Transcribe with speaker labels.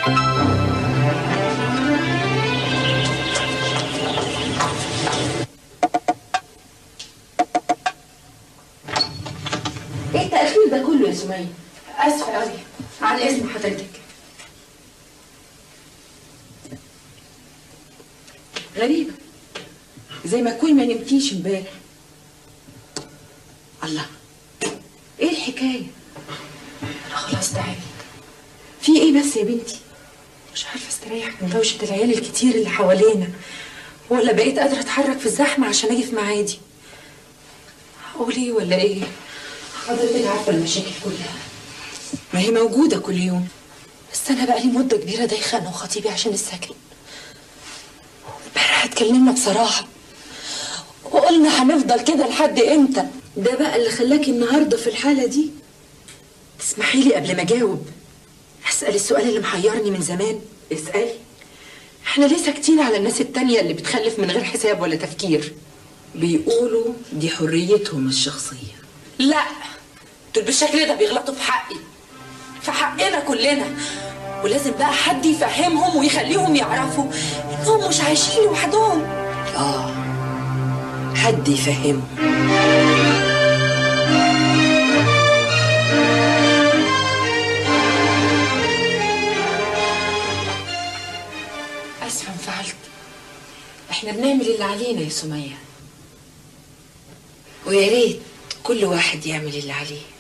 Speaker 1: ايه التأخير ده كله يا سمية؟
Speaker 2: اسفه قوي عن اذن حضرتك
Speaker 1: غريبة زي ما تكوني ما نمتيش امبارح الله ايه الحكاية؟
Speaker 2: انا خلاص تعبت
Speaker 1: في ايه بس يا بنتي؟
Speaker 2: مش عارفه استريح من دوشه العيال الكتير اللي حوالينا ولا بقيت قادره اتحرك في الزحمه عشان اجي في ميعادي هقول ايه ولا ايه حضرتك عارفه المشاكل كلها
Speaker 1: ما هي موجودة كل يوم
Speaker 2: بس انا بقالي مده كبيره دايخه انا وخطيبي عشان السكن امبارح اتكلمنا بصراحه وقلنا هنفضل كده لحد امتى
Speaker 1: ده بقى اللي خلاكي النهاردة في الحالة دي
Speaker 2: تسمحي لي قبل ما اجاوب اسال السؤال اللي محيرني من زمان
Speaker 1: اسألي
Speaker 2: احنا ليه ساكتين على الناس التانية اللي بتخلف من غير حساب ولا تفكير
Speaker 1: بيقولوا دي حريتهم الشخصية
Speaker 2: لا دول بالشكل ده بيغلطوا في حقي في حقنا كلنا ولازم بقى حد يفهمهم ويخليهم يعرفوا انهم مش عايشين لوحدهم
Speaker 1: اه حد يفهمه
Speaker 2: اسفه انفعلت احنا بنعمل اللي علينا يا سميه
Speaker 1: ويا ريت كل واحد يعمل اللي عليه